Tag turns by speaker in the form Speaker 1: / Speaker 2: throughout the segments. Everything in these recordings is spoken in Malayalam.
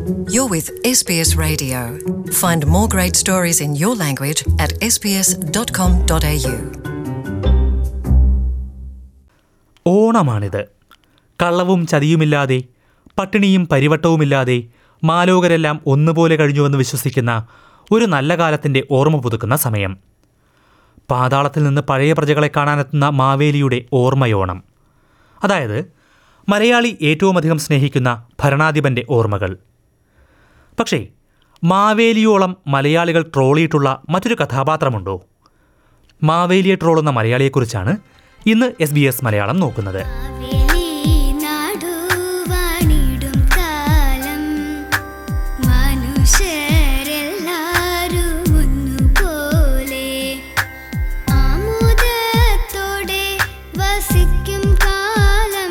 Speaker 1: You're with SBS Radio. Find more great stories in your language at sbs.com.au.
Speaker 2: ഓണമാണിത് കള്ളവും ചതിയുമില്ലാതെ പട്ടിണിയും പരിവട്ടവുമില്ലാതെ മാലോകരെല്ലാം ഒന്നുപോലെ കഴിഞ്ഞുവെന്ന് വിശ്വസിക്കുന്ന ഒരു നല്ല കാലത്തിൻ്റെ ഓർമ്മ പുതുക്കുന്ന സമയം പാതാളത്തിൽ നിന്ന് പഴയ പ്രജകളെ കാണാനെത്തുന്ന മാവേലിയുടെ ഓർമ്മയോണം അതായത് മലയാളി ഏറ്റവുമധികം സ്നേഹിക്കുന്ന ഭരണാധിപൻ്റെ ഓർമ്മകൾ പക്ഷേ മാവേലിയോളം മലയാളികൾ ട്രോളിയിട്ടുള്ള മറ്റൊരു കഥാപാത്രമുണ്ടോ മാവേലിയെ ട്രോളുന്ന മലയാളിയെക്കുറിച്ചാണ് ഇന്ന് എസ് ബി എസ് മലയാളം നോക്കുന്നത്
Speaker 3: കാവേലി നാടുവാണിടും കാലം മനുഷ്യരെല്ലാരും ഒന്നുപോലെ ആമോദത്തോടെ വസിക്കും കാലം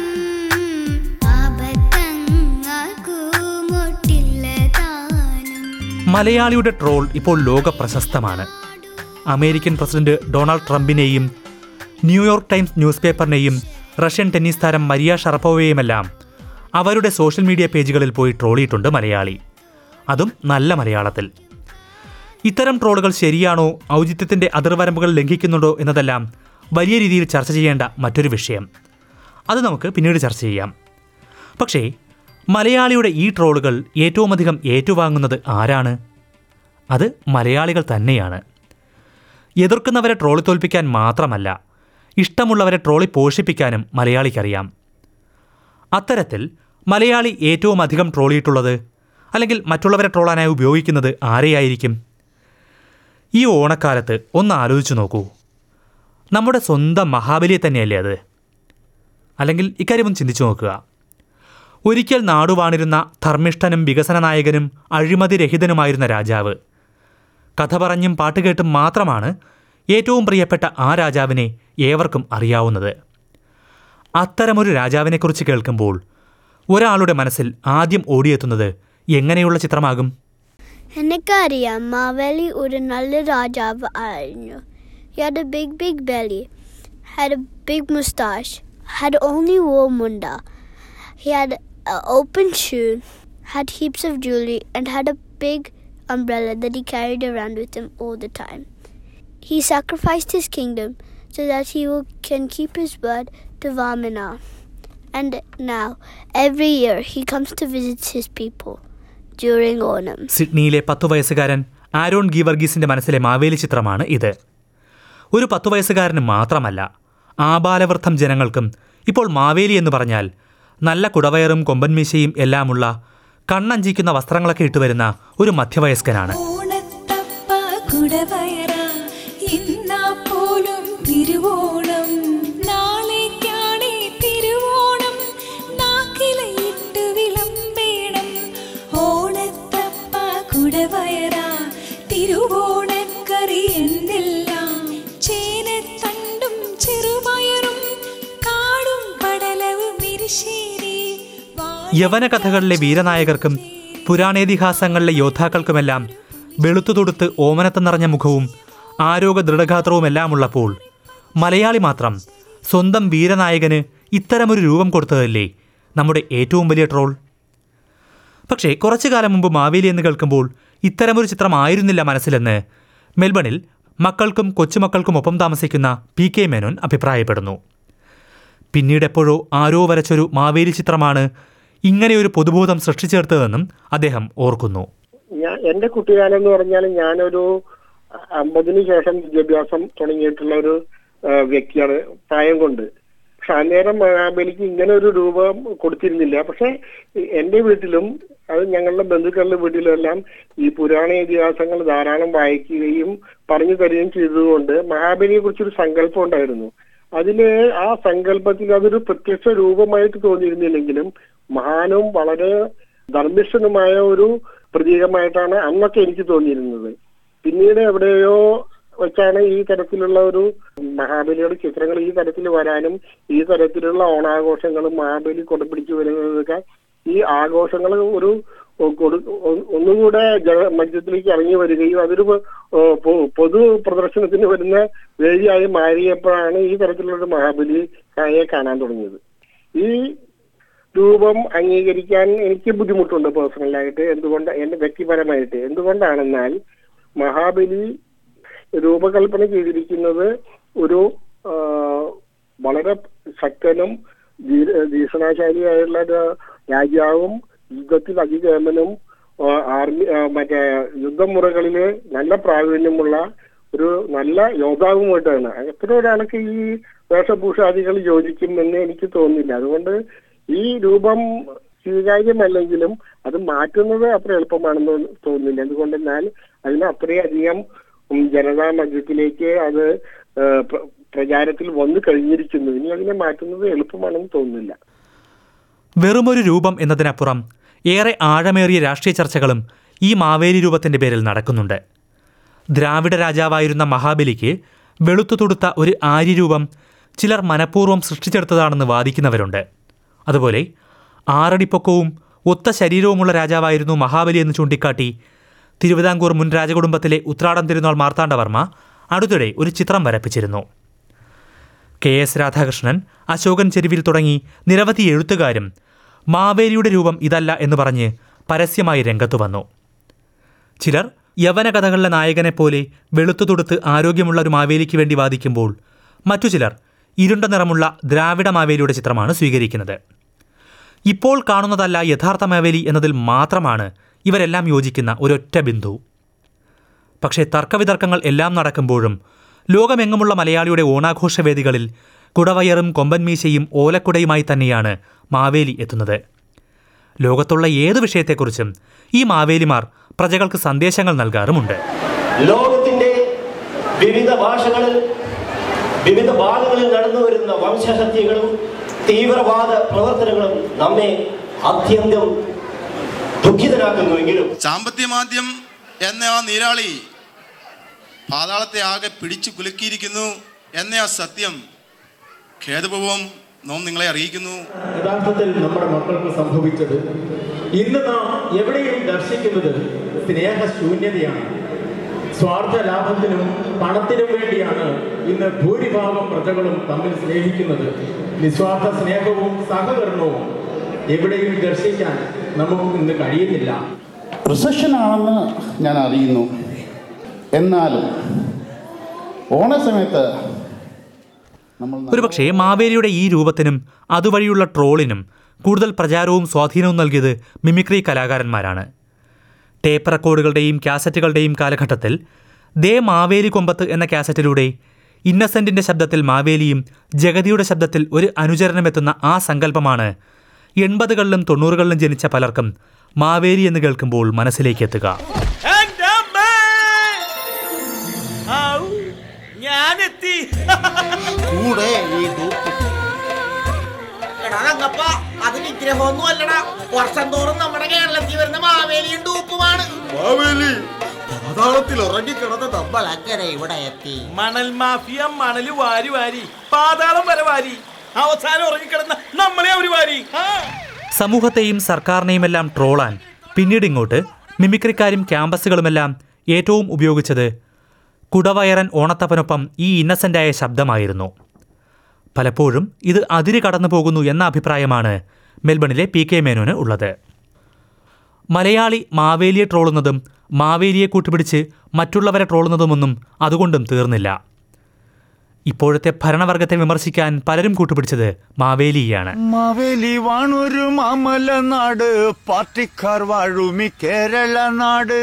Speaker 3: ആപത്തങ്ങൾക്കുമൊട്ടില്ല താനും
Speaker 2: മലയാളിയുടെ ട്രോൾ ഇപ്പോൾ ലോക പ്രശസ്തമാണ് അമേരിക്കൻ പ്രസിഡന്റ് ഡൊണാൾഡ് ട്രംപിനെയും ന്യൂയോർക്ക് ടൈംസ് ന്യൂസ് പേപ്പറിനെയും റഷ്യൻ ടെന്നീസ് താരം മരിയ ഷറപ്പോവയെയുമെല്ലാം അവരുടെ സോഷ്യൽ മീഡിയ പേജുകളിൽ പോയി ട്രോളിയിട്ടുണ്ട് മലയാളി അതും നല്ല മലയാളത്തിൽ ഇത്തരം ട്രോളുകൾ ശരിയാണോ ഔചിത്യത്തിൻ്റെ അതിർവരമ്പുകൾ ലംഘിക്കുന്നുണ്ടോ എന്നതെല്ലാം വലിയ രീതിയിൽ ചർച്ച ചെയ്യേണ്ട മറ്റൊരു വിഷയം അത് നമുക്ക് പിന്നീട് ചർച്ച ചെയ്യാം പക്ഷേ മലയാളിയുടെ ഈ ട്രോളുകൾ ഏറ്റവുമധികം ഏറ്റുവാങ്ങുന്നത് ആരാണ് അത് മലയാളികൾ തന്നെയാണ് എതിർക്കുന്നവരെ ട്രോളി തോൽപ്പിക്കാൻ മാത്രമല്ല ഇഷ്ടമുള്ളവരെ ട്രോളി പോഷിപ്പിക്കാനും മലയാളിക്കറിയാം അത്തരത്തിൽ മലയാളി ഏറ്റവും അധികം ട്രോളിയിട്ടുള്ളത് അല്ലെങ്കിൽ മറ്റുള്ളവരെ ട്രോളാനായി ഉപയോഗിക്കുന്നത് ആരെയായിരിക്കും ഈ ഓണക്കാലത്ത് ഒന്ന് ആലോചിച്ചു നോക്കൂ നമ്മുടെ സ്വന്തം മഹാബലിയെ തന്നെയല്ലേ അത് അല്ലെങ്കിൽ ഇക്കാര്യം ഒന്ന് ചിന്തിച്ചു നോക്കുക ഒരിക്കൽ നാടുവാണിരുന്ന ധർമ്മിഷ്ഠനും വികസന നായകനും അഴിമതിരഹിതനുമായിരുന്ന രാജാവ് കഥ പറഞ്ഞും പാട്ടുകേട്ടും മാത്രമാണ് ഏറ്റവും പ്രിയപ്പെട്ട ആ രാജാവിനെ ഏവർക്കും അറിയാവുന്നത് അത്തരമൊരു രാജാവിനെക്കുറിച്ച് കേൾക്കുമ്പോൾ ഒരാളുടെ മനസ്സിൽ ആദ്യം ഓടിയെത്തുന്നത് എങ്ങനെയുള്ള ചിത്രമാകും
Speaker 3: എനിക്കറിയാം മാവേലി ഒരു നല്ല രാജാവ് ആയിരുന്നു He had a big, big belly, had a big mustache, had only one munda. He had an open shoe, had heaps of jewelry, and had a big umbrella that he carried around with him all the time. He sacrificed his kingdom so that he will, can keep his word to Vamana. And now, every year, he comes to visit his people during Onam.
Speaker 2: സിഡ്നിയിലെ പത്തു വയസ്സുകാരൻ ആരോൺ ഗീവർഗീസിന്റെ മനസ്സിലെ മാവേലി ചിത്രമാണ് ഇത് ഒരു പത്തു വയസ്സുകാരന് മാത്രമല്ല ആബാലവൃദ്ധം ജനങ്ങൾക്കും ഇപ്പോൾ മാവേലി എന്ന് പറഞ്ഞാൽ നല്ല കുടവയറും കൊമ്പൻമീശയും എല്ലാമുള്ള കണ്ണഞ്ചിക്കുന്ന വസ്ത്രങ്ങളൊക്കെ ഇട്ടുവരുന്ന ഒരു മധ്യവയസ്കനാണ്
Speaker 4: ഓണത്തപ്പ കുടവയറ ഇന്നാ പോലും തിരുവോണം നാളേക്കാണേ തിരുവോണം നാക്കിലയിട്ട് വിളമ്പേണം ഓണത്തപ്പ കുടവയറ തിരുവോണക്കറി എന്തെല്ലാം ചേനത്തണ്ടും ചെറുപയറും കാടും പടലവും ഇരിശേരി
Speaker 2: യവന കഥകളിലെ വീരനായകർക്കും പുരാണേതിഹാസങ്ങളിലെ യോദ്ധാക്കൾക്കുമെല്ലാം വെളുത്തു തൊടുത്ത് ഓമനത്ത് നിറഞ്ഞ മുഖവും ആരോഗ്യ ദൃഢഗാത്രവുമെല്ലാമുള്ളപ്പോൾ മലയാളി മാത്രം സ്വന്തം വീരനായകന് ഇത്തരമൊരു രൂപം കൊടുത്തതല്ലേ നമ്മുടെ ഏറ്റവും വലിയ ട്രോൾ പക്ഷേ കുറച്ചു കാലം മുമ്പ് മാവേലി എന്ന് കേൾക്കുമ്പോൾ ഇത്തരമൊരു ചിത്രമായിരുന്നില്ല മനസ്സിലെന്ന് മെൽബണിൽ മക്കൾക്കും കൊച്ചുമക്കൾക്കും ഒപ്പം താമസിക്കുന്ന പി കെ മേനോൻ അഭിപ്രായപ്പെടുന്നു പിന്നീട് എപ്പോഴോ ആരോ വരച്ചൊരു മാവേലി ചിത്രമാണ് ഇങ്ങനെയൊരു പൊതുബോധം സൃഷ്ടിച്ചെടുത്തതെന്നും അദ്ദേഹം ഓർക്കുന്നു
Speaker 5: ഞാൻ എന്റെ കുട്ടിക്കാലം എന്ന് പറഞ്ഞാൽ ഞാനൊരു അമ്പതിനു ശേഷം വിദ്യാഭ്യാസം തുടങ്ങിയിട്ടുള്ള ഒരു ആ, വ്യക്തിയാണ് പ്രായം കൊണ്ട് പക്ഷെ അന്നേരം മഹാബലിക്ക് ഇങ്ങനെ ഒരു രൂപം കൊടുത്തിരുന്നില്ല പക്ഷെ എന്റെ വീട്ടിലും അത് ഞങ്ങളുടെ ബന്ധുക്കളുടെ വീട്ടിലും എല്ലാം ഈ പുരാണ ഇതിഹാസങ്ങൾ ധാരാളം വായിക്കുകയും പറഞ്ഞു തരികയും ചെയ്തതുകൊണ്ട് മഹാബലിയെ കുറിച്ചൊരു സങ്കല്പം ഉണ്ടായിരുന്നു അതില് ആ സങ്കല്പത്തിൽ അതൊരു പ്രത്യക്ഷ രൂപമായിട്ട് തോന്നിയിരുന്നില്ലെങ്കിലും മഹാനും വളരെ ധർമ്മിഷ്ഠനുമായ ഒരു പ്രതീകമായിട്ടാണ് അന്നൊക്കെ എനിക്ക് തോന്നിയിരുന്നത് പിന്നീട് എവിടെയോ വെച്ചാണ് ഈ തരത്തിലുള്ള ഒരു മഹാബലിയുടെ ചിത്രങ്ങൾ ഈ തരത്തിൽ വരാനും ഈ തരത്തിലുള്ള ഓണാഘോഷങ്ങളും മഹാബലി കൊടപിടിച്ചു വരുന്നതൊക്കെ ഈ ആഘോഷങ്ങൾ ഒരു കൊടു- ഒ- ഒന്നുകൂടെ ജന- മധ്യത്തിലേക്ക് ഇറങ്ങി വരികയും അതൊരു പൊ- പൊ- പൊതു പ്രദർശനത്തിന് വരുന്ന വേദിയായി മാറിയപ്പോഴാണ് ഈ തരത്തിലുള്ള ഒരു മഹാബലിയെ കാണാൻ തുടങ്ങിയത് ഈ രൂപം അംഗീകരിക്കാൻ എനിക്ക് ബുദ്ധിമുട്ടുണ്ട് പേഴ്സണലായിട്ട് എന്തുകൊണ്ട് എന്റെ വ്യക്തിപരമായിട്ട് എന്തുകൊണ്ടാണെന്നാൽ മഹാബലി രൂപകൽപ്പന ചെയ്തിരിക്കുന്നത് ഒരു ആ, വളരെ ശക്തനും ധീ- ഭീഷണാശാലിയായുള്ള ഒരു രാജാവും യുദ്ധത്തിൽ അതികേമനും ആ, ആർമി ആ, മറ്റേ യുദ്ധമുറകളില് നല്ല പ്രാവീണ്യമുള്ള ഒരു നല്ല യോദ്ധാവുമായിട്ടാണ് അത്തരം ഒരാൾക്ക് ഈ വേഷഭൂഷാദികൾ യോജിക്കുമെന്ന് എനിക്ക് തോന്നുന്നില്ല അതുകൊണ്ട് ഈ രൂപം സ്വീകാര്യമല്ലെങ്കിലും അത് മാറ്റുന്നത് അത്ര എളുപ്പമാണെന്ന് തോന്നുന്നില്ല എന്തുകൊണ്ടെന്നാൽ അതിന് അത്രയധികം ഉം, ജനതാ മധ്യത്തിലേക്ക് അത് ആ, പ്ര- പ്രചാരത്തിൽ വന്നു കഴിഞ്ഞിരിക്കുന്നു ഇനി അതിനെ മാറ്റുന്നത് എളുപ്പമാണെന്ന് തോന്നുന്നില്ല
Speaker 2: വെറുമൊരു രൂപം എന്നതിനപ്പുറം ഏറെ ആഴമേറിയ രാഷ്ട്രീയ ചർച്ചകളും ഈ മാവേലി രൂപത്തിന്റെ പേരിൽ നടക്കുന്നുണ്ട് ദ്രാവിഡ രാജാവായിരുന്ന മഹാബലിക്ക് വെളുത്തു തൊടുത്ത ഒരു ആര്യരൂപം ചിലർ മനഃപൂർവ്വം സൃഷ്ടിച്ചെടുത്തതാണെന്ന് വാദിക്കുന്നവരുണ്ട് അതുപോലെ ആറടിപ്പൊക്കവും ഒത്ത ശരീരവുമുള്ള രാജാവായിരുന്നു മഹാബലി എന്ന് ചൂണ്ടിക്കാട്ടി തിരുവിതാംകൂർ മുൻ രാജകുടുംബത്തിലെ ഉത്രാടം തിരുനാൾ മാർത്താണ്ഡവർമ്മ അടുത്തിടെ ഒരു ചിത്രം വരപ്പിച്ചിരുന്നു കെ എസ് രാധാകൃഷ്ണൻ അശോകൻ ചെരുവിൽ തുടങ്ങി നിരവധി എഴുത്തുകാരും മാവേലിയുടെ രൂപം ഇതല്ല എന്ന് പറഞ്ഞ് പരസ്യമായി രംഗത്തു വന്നു ചിലർ യവന കഥകളിലെ നായകനെ പോലെ വെളുത്തു തൊടുത്ത് ആരോഗ്യമുള്ള ഒരു മാവേലിക്ക് വേണ്ടി വാദിക്കുമ്പോൾ മറ്റു ചിലർ ഇരുണ്ട നിറമുള്ള ദ്രാവിഡ മാവേലിയുടെ ചിത്രമാണ് സ്വീകരിക്കുന്നത് ഇപ്പോൾ കാണുന്നതല്ല യഥാർത്ഥ മാവേലി എന്നതിൽ മാത്രമാണ് ഇവരെല്ലാം യോജിക്കുന്ന ഒരൊറ്റ ബിന്ദു പക്ഷേ തർക്കവിതർക്കങ്ങൾ എല്ലാം നടക്കുമ്പോഴും ലോകമെങ്ങുമുള്ള മലയാളിയുടെ ഓണാഘോഷവേദികളിൽ കുടവയറും കൊമ്പൻമീശയും ഓലക്കുടയുമായി തന്നെയാണ് മാവേലി എത്തുന്നത് ലോകത്തുള്ള ഏത് വിഷയത്തെക്കുറിച്ചും ഈ മാവേലിമാർ പ്രജകൾക്ക് സന്ദേശങ്ങൾ നൽകാറുമുണ്ട്
Speaker 6: ലോകത്തിന്റെ വിവിധ ഭാഷകളിൽ വിവിധ ഭാഗങ്ങളിൽ നടന്നു വരുന്ന വംശഹത്യകളും തീവ്രവാദ പ്രവർത്തനങ്ങളും നമ്മെ അത്യന്തം ദുഃഖിതനാക്കുന്നുവെങ്കിലും
Speaker 7: സാമ്പത്തിക മാന്ദ്യം എന്ന ആ നീരാളി പാതാളത്തെ ആകെ പിടിച്ചു കുലുക്കിയിരിക്കുന്നു എന്ന ആ സത്യം ഖേദപൂർവം നാം നിങ്ങളെ അറിയിക്കുന്നു
Speaker 8: യഥാർത്ഥത്തിൽ നമ്മുടെ മക്കൾക്ക് സംഭവിച്ചത് ഇന്ന് നാം എവിടെയും ദർശിക്കുന്നത് സ്നേഹശൂന്യതയാണ് സ്വാർത്ഥ ലാഭത്തിനും പണത്തിനും വേണ്ടിയാണ് ഇന്ന് ഭൂരിഭാഗം പ്രജകളും തമ്മിൽ സ്നേഹിക്കുന്നത് നിസ്വാർത്ഥ സ്നേഹവും സഹകരണവും എവിടെയും ദർശിക്കാൻ നമുക്ക് ഇന്ന് കഴിയുന്നില്ല
Speaker 9: റിസഷനാണെന്ന് ഞാൻ അറിയുന്നു എന്നാലും ഓണസമയത്ത് നമ്മൾ
Speaker 2: ഒരുപക്ഷേ മാവേലിയുടെ ഈ രൂപത്തിനും അതുവഴിയുള്ള ട്രോളിനും കൂടുതൽ പ്രചാരവും സ്വാധീനവും നൽകിയത് മിമിക്രി കലാകാരന്മാരാണ് ടേപ്പ് റെക്കോർഡുകളുടെയും കാസറ്റുകളുടെയും കാലഘട്ടത്തിൽ ദേ മാവേലി കൊമ്പത്ത് എന്ന കാസറ്റിലൂടെ ഇന്നസെന്റിന്റെ ശബ്ദത്തിൽ മാവേലിയും ജഗതിയുടെ ശബ്ദത്തിൽ ഒരു അനുചരണമെത്തുന്ന ആ സങ്കല്പമാണ് എൺപതുകളിലും തൊണ്ണൂറുകളിലും ജനിച്ച പലർക്കും മാവേലി എന്ന് കേൾക്കുമ്പോൾ മനസ്സിലേക്ക് എത്തുക
Speaker 10: ഞാനെത്തി
Speaker 9: കൂടെ ഈ
Speaker 10: എടാ തങ്കപ്പ അത് വിഗ്രഹമൊന്നും അല്ലടാ വർഷം തോറും നമ്മുടെ കേരളത്തിൽ വരുന്ന മാവേലിയും ഡൂപ്പുമാണ്
Speaker 9: മാവേലി പാതാളത്തിൽ ഉറങ്ങിക്കിടന്ന നമ്മൾ
Speaker 10: അങ്ങനെ ഇവിടെ എത്തി
Speaker 11: മണൽ മാഫിയ മണല് വാരി വാരി പാതാളം വരെ വാരി അവസാനം ഉറങ്ങിക്കിടന്ന നമ്മളെ അവര് വാരി ആ.
Speaker 2: സമൂഹത്തെയും സർക്കാരിനെയുമെല്ലാം ട്രോളാൻ പിന്നീട് ഇങ്ങോട്ട് മിമിക്രിക്കാരും ക്യാമ്പസുകളുമെല്ലാം ഏറ്റവും ഉപയോഗിച്ചത് കുടവയറൻ ഓണത്തപ്പനൊപ്പം ഈ ഇന്നസെൻ്റായ ശബ്ദമായിരുന്നു പലപ്പോഴും ഇത് അതിര് കടന്നു പോകുന്നു എന്ന അഭിപ്രായമാണ് മെൽബണിലെ പി കെ മേനോന് ഉള്ളത് മലയാളി മാവേലിയെ ട്രോളുന്നതും മാവേലിയെ കൂട്ടുപിടിച്ച് മറ്റുള്ളവരെ ട്രോളുന്നതുമൊന്നും അതുകൊണ്ടും തീർന്നില്ല ഇപ്പോഴത്തെ ഭരണവർഗത്തെ വിമർശിക്കാൻ പലരും കൂട്ടുപിടിച്ചത് മാവേലിയാണ്
Speaker 12: മാവേലി വാണൊരു മാമല നാട് പാർട്ടിക്കാർ വാഴുമി കേരള നാട്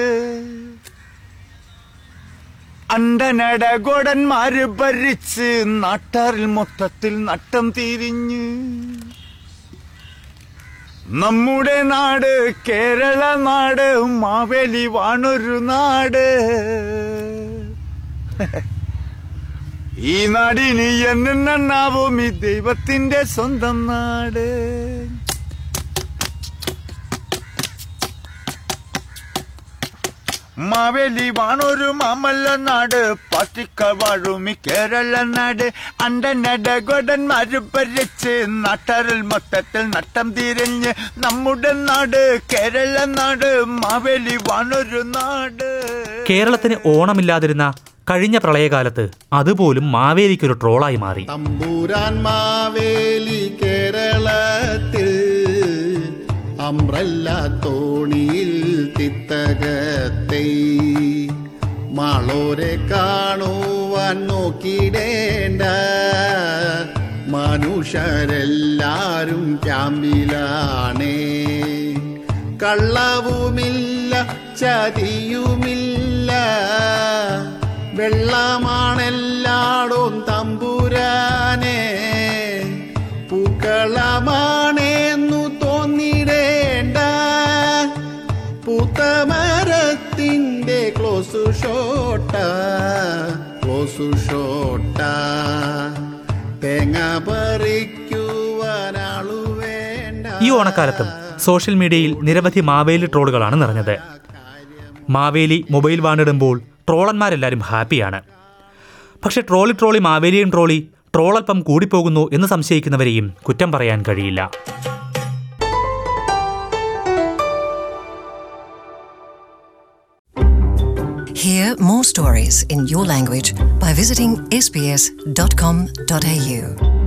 Speaker 12: അണ്ടനട ഗോടന്മാര് ഭരിച്ച് നാട്ടാറിൽ മൊത്തത്തിൽ നട്ടം തിരിഞ്ഞ് നമ്മുടെ നാട് കേരള നാട് മാവേലി വാണൊരു നാട് ഈ നാടിന് എന്നെണ്ണാവും ഈ ദൈവത്തിന്റെ സ്വന്തം നാട് മാവേലി വാണൊരു മാമല്ല നാട് പാട്ടിക്ക വാഴും ഈ കേരള നാട് അണ്ടനട ഗോടന്മാര് ഭരിച്ച് നാട്ടാറിൽ മൊത്തത്തിൽ നട്ടം തിരിഞ്ഞ് നമ്മുടെ നാട് കേരള നാട് മാവേലി വാണൊരു നാട്
Speaker 2: കേരളത്തിന് ഓണമില്ലാതിരുന്ന കഴിഞ്ഞ പ്രളയകാലത്ത് അതുപോലും മാവേലിക്കൊരു ട്രോളായി മാറി
Speaker 9: തമ്പൂരാൻ മാവേലി കേരളത്തിൽ അമ്പ്രല്ല തോണിയിൽ തിത്തകത്തെ മാളോരെ കാണുവാൻ നോക്കിടേണ്ട മനുഷ്യരെല്ലാരും ക്യാമ്പിലാണേ കള്ളവുമില്ല ചതിയുമില്ല വെള്ളമാണെല്ലാടും തമ്പുരാനെ പൂക്കളമാണെന്നു തോന്നിടേണ്ട പൂത്തമരത്തിൻ്റെ ക്ലോസു ഷോട്ട ക്ലോസു ഷോട്ട തേങ്ങ പറിക്കുവാനാളു വേണ്ട
Speaker 2: ഈ ഓണക്കാലത്തും സോഷ്യൽ മീഡിയയിൽ നിരവധി മാവേലി ട്രോളുകളാണ് നിറഞ്ഞത് മാവേലി മൊബൈൽ വാണിടുമ്പോൾ ട്രോളന്മാരെല്ലാവരും ഹാപ്പിയാണ് പക്ഷെ ട്രോളി ട്രോളി മാവേലിയും ട്രോളി ട്രോളൽപ്പം കൂടിപ്പോകുന്നു എന്ന് സംശയിക്കുന്നവരെയും കുറ്റം പറയാൻ കഴിയില്ല
Speaker 1: Hear more stories in your language by visiting sbs.com.au.